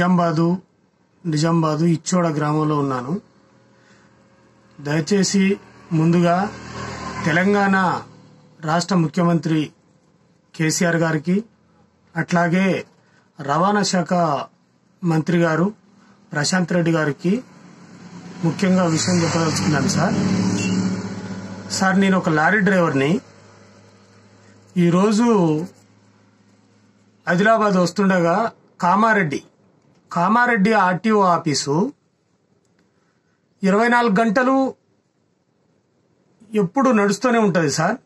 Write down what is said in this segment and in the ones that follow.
నిజామాబాదు నిజామాబాదు ఇచ్చోడ గ్రామంలో ఉన్నాను దయచేసి ముందుగా తెలంగాణ రాష్ట్ర ముఖ్యమంత్రి కేసీఆర్ గారికి అట్లాగే రవాణా శాఖ మంత్రి గారు ప్రశాంత్ రెడ్డి గారికి ముఖ్యంగా విషయం చెప్పదలుచుకున్నాను సార్ సార్ నేను ఒక లారీ డ్రైవర్ని ఈరోజు ఆదిలాబాద్ వస్తుండగా కామారెడ్డి కామారెడ్డి ఆర్టీఓ ఆఫీసు ఇరవై నాలుగు గంటలు ఎప్పుడు నడుస్తూనే ఉంటుంది సార్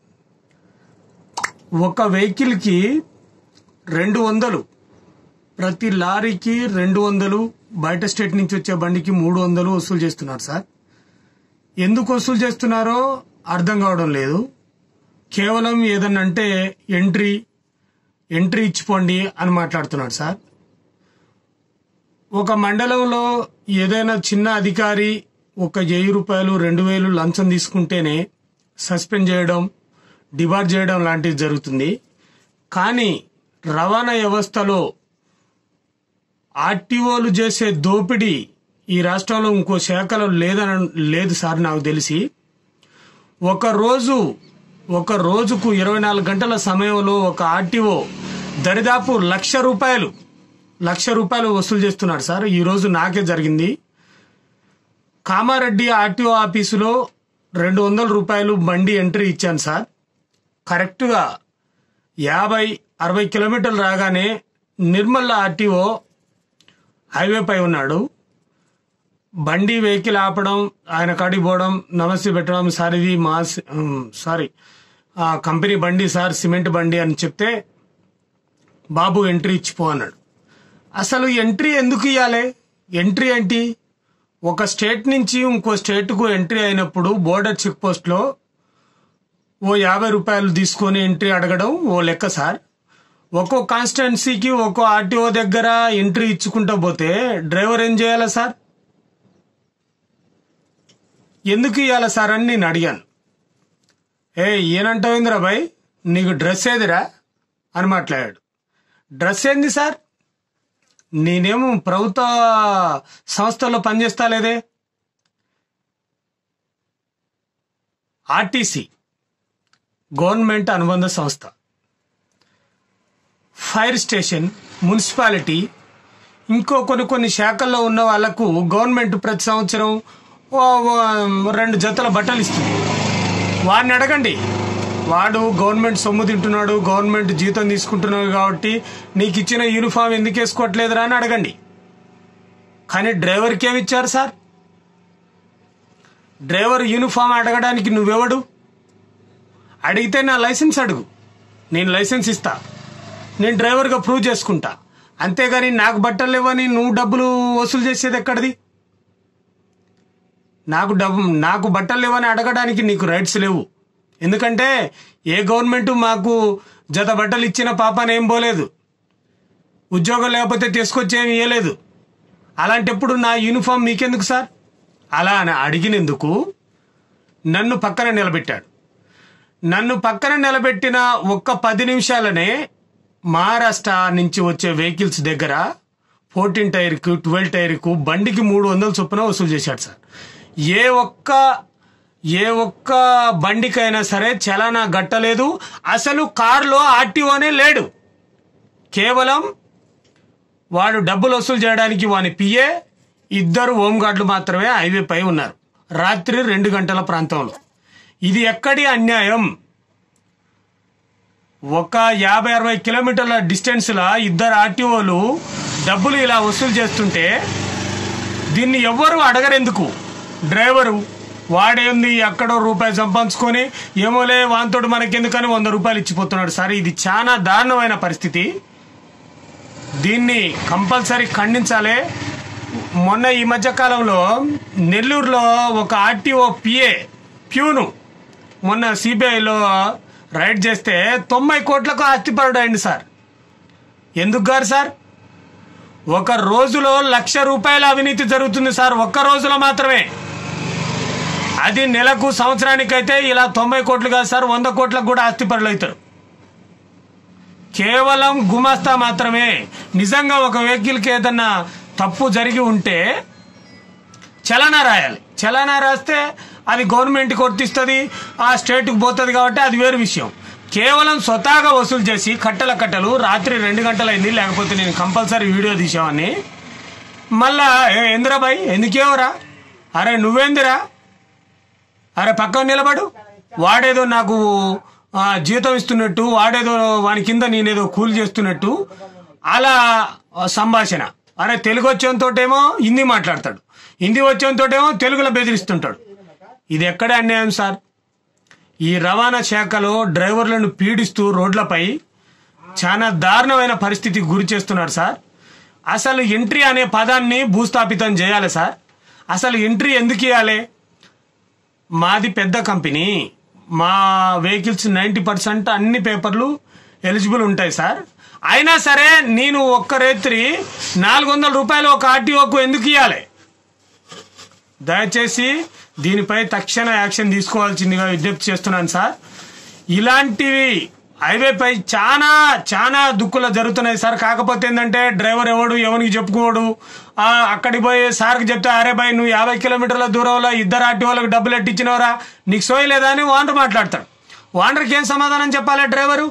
ఒక వెహికల్కి రెండు వందలు ప్రతి లారీకి రెండు వందలు బయట స్టేట్ నుంచి వచ్చే బండికి మూడు వందలు వసూలు చేస్తున్నారు సార్ ఎందుకు వసూలు చేస్తున్నారో అర్థం కావడం లేదు కేవలం ఏదన్నా అంటే ఎంట్రీ ఎంట్రీ ఇచ్చిపోండి అని మాట్లాడుతున్నాడు సార్ ఒక మండలంలో ఏదైనా చిన్న అధికారి ఒక వెయ్యి రూపాయలు రెండు వేలు లంచం తీసుకుంటేనే సస్పెండ్ చేయడం డిబార్ చేయడం లాంటిది జరుగుతుంది కానీ రవాణా వ్యవస్థలో ఆర్టీఓలు చేసే దోపిడీ ఈ రాష్ట్రంలో ఇంకో శాఖలో లేదని లేదు సార్ నాకు తెలిసి ఒక రోజు ఒక రోజుకు ఇరవై నాలుగు గంటల సమయంలో ఒక ఆర్టీఓ దరిదాపు లక్ష రూపాయలు లక్ష రూపాయలు వసూలు చేస్తున్నాడు సార్ ఈ రోజు నాకే జరిగింది కామారెడ్డి ఆర్టీఓ ఆఫీసులో రెండు వందల రూపాయలు బండి ఎంట్రీ ఇచ్చాను సార్ కరెక్ట్గా యాభై అరవై కిలోమీటర్లు రాగానే నిర్మల్ ఆర్టీఓ హైవే పై ఉన్నాడు బండి వెహికల్ ఆపడం ఆయన కాడికి పోవడం నమస్తే పెట్టడం సార్ ఇది మా సి- ఉమ్, సారీ ఆ కంపెనీ బండి సార్ సిమెంట్ బండి అని చెప్తే బాబు ఎంట్రీ ఇచ్చిపో అన్నాడు అసలు ఎంట్రీ ఎందుకు ఇవ్వాలి ఎంట్రీ ఏంటి ఒక స్టేట్ నుంచి ఇంకో స్టేట్కు ఎంట్రీ అయినప్పుడు బోర్డర్ చెక్ పోస్ట్లో ఓ యాభై రూపాయలు తీసుకొని ఎంట్రీ అడగడం ఓ లెక్క సార్ ఒక్కో కాన్స్టిట్యున్సీకి ఒక్కో ఆర్టీఓ దగ్గర ఎంట్రీ ఇచ్చుకుంటూ పోతే డ్రైవర్ ఏం చేయాలా సార్ ఎందుకు ఇవ్వాలా సార్ అని నేను అడిగాను ఏ ఈయనంటావుందిరా బాయ్ నీకు డ్రెస్ ఏదిరా అని మాట్లాడాడు డ్రెస్ ఏంది సార్ నేనేమో ప్రభుత్వ సంస్థల్లో పనిచేస్తా లేదే ఆర్టీసీ గవర్నమెంట్ అనుబంధ సంస్థ ఫైర్ స్టేషన్ మున్సిపాలిటీ ఇంకో కొన్ని కొన్ని శాఖల్లో ఉన్న వాళ్లకు గవర్నమెంట్ ప్రతి సంవత్సరం ఓ ఓ రెండు జతల బట్టలు ఇస్తుంది వాడిని అడగండి వాడు గవర్నమెంట్ సొమ్ము తింటున్నాడు గవర్నమెంట్ జీతం తీసుకుంటున్నాడు కాబట్టి నీకు ఇచ్చిన యూనిఫామ్ ఎందుకు వేసుకోవట్లేదురా అని అడగండి కానీ డ్రైవర్కి ఏమి ఇచ్చారు సార్ డ్రైవర్ యూనిఫామ్ అడగడానికి నువ్వెవడు అడిగితే నా లైసెన్స్ అడుగు నేను లైసెన్స్ ఇస్తా నేను డ్రైవర్గా ప్రూవ్ చేసుకుంటా అంతేగాని నాకు బట్టలు ఇవ్వని నువ్వు డబ్బులు వసూలు చేసేది ఎక్కడిది నాకు డబ్బు నాకు బట్టలు ఇవ్వని అడగడానికి నీకు రైట్స్ లేవు ఎందుకంటే ఏ గవర్నమెంట్ మాకు జత బట్టలు ఇచ్చిన పాపాన ఏం పోలేదు ఉద్యోగం లేకపోతే తీసుకొచ్చి ఏమి ఇవ్వలేదు అలాంటప్పుడు నా యూనిఫామ్ మీకెందుకు సార్ అలా అని అడిగినందుకు నన్ను పక్కన నిలబెట్టాడు నన్ను పక్కన నిలబెట్టిన ఒక్క పది నిమిషాలనే మహారాష్ట్ర నుంచి వచ్చే వెహికల్స్ దగ్గర ఫోర్టీన్ టైర్కు ట్వెల్వ్ టైర్కు బండికి మూడు వందల చొప్పున వసూలు చేశాడు సార్ ఏ ఒక్క ఏ ఒక్క బండికైనా సరే చలానా గట్టలేదు అసలు కారులో ఆర్టీఓనే లేడు కేవలం వాడు డబ్బులు వసూలు చేయడానికి వాని పిఏ ఇద్దరు హోంగార్డులు మాత్రమే హైవే పై ఉన్నారు రాత్రి రెండు గంటల ప్రాంతంలో ఇది ఎక్కడి అన్యాయం ఒక యాభై అరవై కిలోమీటర్ల డిస్టెన్స్ లా ఇద్దరు ఆర్టీఓలు డబ్బులు ఇలా వసూలు చేస్తుంటే దీన్ని ఎవ్వరు అడగరెందుకు డ్రైవరు వాడేంది ఎక్కడో రూపాయి సంపాదించుకొని ఏమోలే వాంతోడు మనకెందుకని వంద రూపాయలు ఇచ్చిపోతున్నాడు సార్ ఇది చాలా దారుణమైన పరిస్థితి దీన్ని కంపల్సరీ ఖండించాలి మొన్న ఈ మధ్య కాలంలో నెల్లూరులో ఒక ఆర్టీఓ పిఏ ప్యూను మొన్న సిబిఐలో రైడ్ చేస్తే తొంభై కోట్లకు ఆస్తిపరుడైంది సార్ ఎందుకు గారు సార్ ఒక రోజులో లక్ష రూపాయల అవినీతి జరుగుతుంది సార్ ఒక్క రోజులో మాత్రమే అది నెలకు సంవత్సరానికైతే ఇలా తొంభై కోట్లు కాదు సార్ వంద కోట్లకు కూడా ఆస్తిపరులు అవుతారు కేవలం గుమాస్తా మాత్రమే నిజంగా ఒక వెహికల్కి ఏదన్నా తప్పు జరిగి ఉంటే చలానా రాయాలి చలానా రాస్తే అది గవర్నమెంట్కి వర్తిస్తుంది ఆ స్టేట్కి పోతుంది కాబట్టి అది వేరు విషయం కేవలం స్వతహాగా వసూలు చేసి కట్టల కట్టలు రాత్రి రెండు గంటలైంది లేకపోతే నేను కంపల్సరీ వీడియో తీసామని మళ్ళా ఏ ఇందిరాబాయ్ ఎందుకేవరా అరే నువ్వేందిరా అరే పక్కన నిలబడు వాడేదో నాకు ఆ, జీతం ఇస్తున్నట్టు వాడేదో వాని కింద నేనేదో కూలి చేస్తున్నట్టు అలా ఆ, సంభాషణ అరే తెలుగు వచ్చేంతోటేమో హిందీ మాట్లాడతాడు హిందీ వచ్చేంతోటేమో తెలుగులో బెదిరిస్తుంటాడు ఇది ఎక్కడ అన్యాయం సార్ ఈ రవాణా శాఖలో డ్రైవర్లను పీడిస్తూ రోడ్లపై చాలా దారుణమైన పరిస్థితికి గురి చేస్తున్నారు సార్ అసలు ఎంట్రీ అనే పదాన్ని భూస్థాపితం చేయాలి సార్ అసలు ఎంట్రీ ఎందుకు ఇవ్వాలి మాది పెద్ద కంపెనీ మా వెహికల్స్ నైంటీ పర్సెంట్ అన్ని పేపర్లు ఎలిజిబుల్ ఉంటాయి సార్ అయినా సరే నేను ఒక్క రేత్రి నాలుగు వందల రూపాయలు ఒక ఆర్టీఓకు ఎందుకు ఇవ్వాలి దయచేసి దీనిపై తక్షణ యాక్షన్ తీసుకోవాల్సిందిగా విజ్ఞప్తి చేస్తున్నాను సార్ ఇలాంటివి హైవేపై చాలా చాలా దుక్కులు జరుగుతున్నాయి సార్ కాకపోతే ఏంటంటే డ్రైవర్ ఎవడు ఎవరికి చెప్పుకోడు ఆ, అక్కడికి పోయి సార్కి చెప్తే అరే బాయ్ నువ్వు యాభై కిలోమీటర్ల దూరంలో ఇద్దరు ఆర్టీ వాళ్ళకి డబ్బులు ఎట్టిచ్చినవరా నీకు సోయలేదా అని వాండర్ మాట్లాడతాడు వాండర్కి ఏం సమాధానం చెప్పాలి డ్రైవరు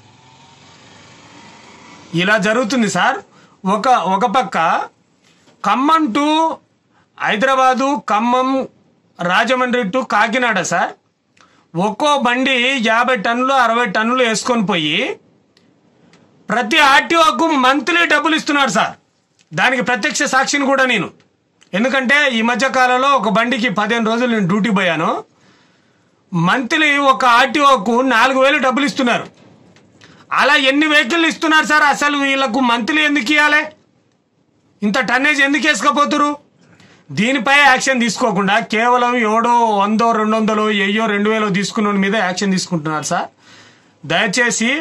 ఇలా జరుగుతుంది సార్ ఒక ఒక పక్క Khammam to Hyderabad Khammam Rajahmundry to Kakinada sir ఒక్కో బండి యాభై టన్నులు అరవై టన్నులు వేసుకొని పోయి ప్రతి ఆర్టీఓకు మంత్లీ డబ్బులు ఇస్తున్నారు సార్ దానికి ప్రత్యక్ష సాక్షిని కూడా నేను ఎందుకంటే ఈ మధ్య కాలంలో ఒక బండికి పదిహేను రోజులు నేను డ్యూటీ పోయాను మంత్లీ ఒక ఆర్టీఓకు నాలుగు వేలు డబ్బులు ఇస్తున్నారు అలా ఎన్ని వెహికల్ ఇస్తున్నారు సార్ అసలు వీళ్ళకు మంత్లీ ఎందుకు ఇవ్వాలి ఇంత టన్నేజ్ ఎందుకు వేసుకపోతురు దీనిపై యాక్షన్ తీసుకోకుండా కేవలం ఎవడో వందో రెండు వందలు వెయ్యో రెండు వేలో తీసుకున్న మీద యాక్షన్ తీసుకుంటున్నారు సార్ దయచేసి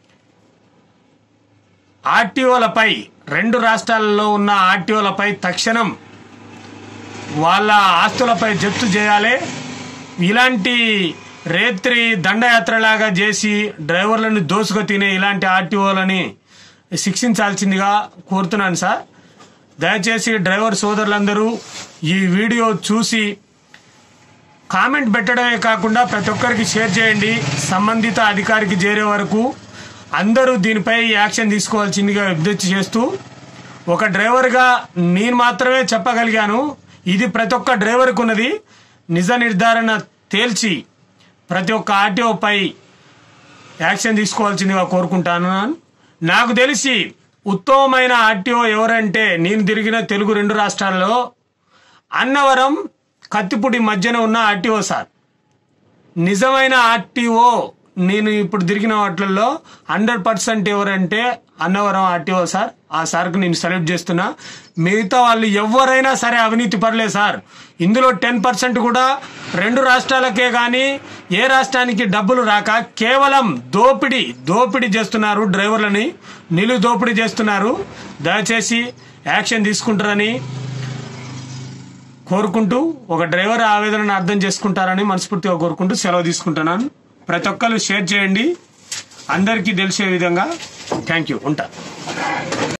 ఆర్టీఓలపై రెండు రాష్ట్రాలలో ఉన్న ఆర్టీఓలపై తక్షణం వాళ్ళ ఆస్తులపై జప్తు చేయాలి ఇలాంటి రేత్రి దండయాత్రలాగా చేసి డ్రైవర్లను దోసుకు తినే ఇలాంటి ఆర్టీఓలని శిక్షించాల్సిందిగా కోరుతున్నాను సార్ దయచేసి డ్రైవర్ సోదరులందరూ ఈ వీడియో చూసి కామెంట్ పెట్టడమే కాకుండా ప్రతి ఒక్కరికి షేర్ చేయండి సంబంధిత అధికారికి చేరే వరకు అందరూ దీనిపై యాక్షన్ తీసుకోవాల్సిందిగా విజ్ఞప్తి చేస్తూ ఒక డ్రైవర్గా నేను మాత్రమే చెప్పగలిగాను ఇది ప్రతి ఒక్క డ్రైవర్కు ఉన్నది నిజ నిర్ధారణ తేల్చి ప్రతి ఒక్క ఆర్టీఓపై యాక్షన్ తీసుకోవాల్సిందిగా కోరుకుంటాను నాకు తెలిసి ఉత్తమమైన ఆర్టీఓ ఎవరంటే నేను తిరిగిన తెలుగు రెండు రాష్ట్రాల్లో అన్నవరం కత్తిపూడి మధ్యన ఉన్న ఆర్టీఓ సార్ నిజమైన ఆర్టీఓ నేను ఇప్పుడు తిరిగిన వాటిల్లో హండ్రెడ్ పర్సెంట్ ఎవరంటే అన్నవరం ఆర్టీఓ సార్ ఆ సార్కు నేను సెలెక్ట్ చేస్తున్నా మిగతా వాళ్ళు ఎవరైనా సరే అవినీతి పర్లే సార్ ఇందులో టెన్ పర్సెంట్ కూడా రెండు రాష్ట్రాలకే కానీ ఏ రాష్ట్రానికి డబ్బులు రాక కేవలం దోపిడీ దోపిడీ చేస్తున్నారు డ్రైవర్లని నిలు దోపిడీ చేస్తున్నారు దయచేసి యాక్షన్ తీసుకుంటారని కోరుకుంటూ ఒక డ్రైవర్ ఆవేదనను అర్థం చేసుకుంటారని మనస్ఫూర్తిగా కోరుకుంటూ సెలవు తీసుకుంటున్నాను ప్రతి ఒక్కరు షేర్ చేయండి అందరికీ తెలిసే విధంగా థ్యాంక్ యూ ఉంటా